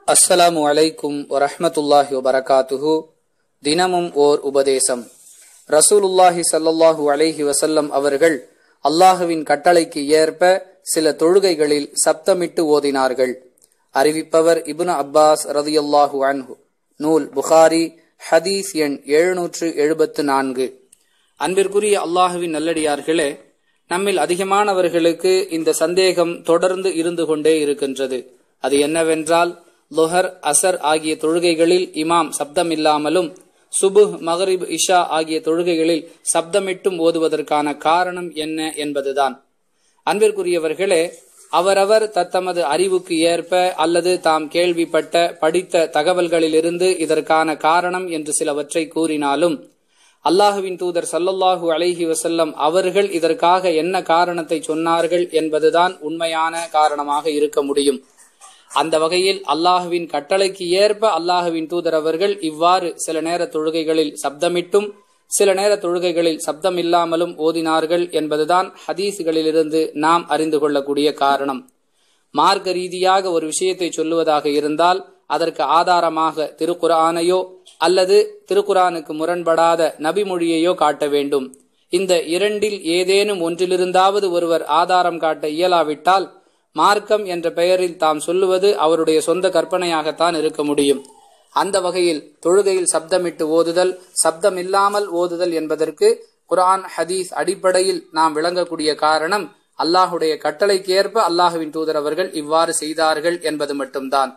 அஸ்ஸலாமு அலைக்கும் வரஹ்மத்துல்லாஹி வபரகாத்துஹு தினமும் ஓர் உபதேசம் ரசூலுல்லாஹி ஸல்லல்லாஹு அலைஹி வஸல்லம் அவர்கள் அல்லாஹுவின் கட்டளைக்கு ஏற்ப சில தொழுகைகளில் சப்தமிட்டு ஓதினார்கள் அறிவிப்பவர் இப்னு அப்பாஸ் ரதியல்லாஹு அன்ஹு நூல் புகாரி ஹதீஸ் எண் எழுநூற்று எழுபத்து நான்கு அன்பிற்குரிய அல்லாஹுவின் நல்லடியார்களே நம்மில் அதிகமானவர்களுக்கு இந்த சந்தேகம் தொடர்ந்து இருந்து கொண்டே இருக்கின்றது அது என்னவென்றால் லுஹர் அசர் ஆகிய தொழுகைகளில் இமாம் சப்தமில்லாமலும் சுபுஹ் மகரிப் இஷா ஆகிய தொழுகைகளில் சப்தமிட்டும் ஓதுவதற்கான காரணம் என்ன என்பதுதான் அன்பிற்குரியவர்களே அவரவர் தத்தமது அறிவுக்கு ஏற்ப அல்லது தாம் கேள்விப்பட்ட படித்த தகவல்களிலிருந்து இதற்கான காரணம் என்று சிலவற்றை கூறினாலும் அல்லாஹுவின் தூதர் சல்லல்லாஹு அலைஹி வசல்லம் அவர்கள் இதற்காக என்ன காரணத்தை சொன்னார்கள் என்பதுதான் உண்மையான காரணமாக இருக்க முடியும் அந்த வகையில் அல்லாஹுவின் கட்டளைக்கு ஏற்ப அல்லாஹுவின் தூதர் அவர்கள் இவ்வாறு சில நேர தொழுகைகளில் சப்தமிட்டும் சில நேர தொழுகைகளில் சப்தம் இல்லாமலும் ஓதினார்கள் என்பதுதான் ஹதீஸ்களிலிருந்து நாம் அறிந்து கொள்ளக்கூடிய காரணம் மார்க்க ரீதியாக ஒரு விஷயத்தை சொல்லுவதாக இருந்தால் அதற்கு ஆதாரமாக திருக்குரானையோ அல்லது திருக்குரானுக்கு முரண்படாத நபிமொழியையோ காட்ட வேண்டும் இந்த இரண்டில் ஏதேனும் ஒன்றிலிருந்தாவது ஒருவர் ஆதாரம் காட்ட இயலாவிட்டால் மார்க்கம் என்ற பெயரில் தாம் சொல்லுவது அவருடைய சொந்த கற்பனையாகத்தான் இருக்க முடியும் அந்த வகையில் தொழுகையில் சப்தமிட்டு ஓதுதல் சப்தம் இல்லாமல் ஓதுதல் என்பதற்கு குரான் ஹதீஸ் அடிப்படையில் நாம் விளங்கக்கூடிய காரணம் அல்லாஹுடைய கட்டளைக்கு ஏற்ப அல்லாஹுவின் தூதர் அவர்கள் இவ்வாறு செய்தார்கள் என்பது மட்டும்தான்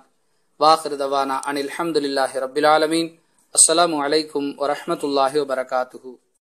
வாஹிருதவானா அனில் அஹமதுல்லாஹி ரபில் ஆலமீன் அஸ்ஸலாமு அலைக்கும் வரஹமத்துல்லாஹி வபரகாத்துஹூ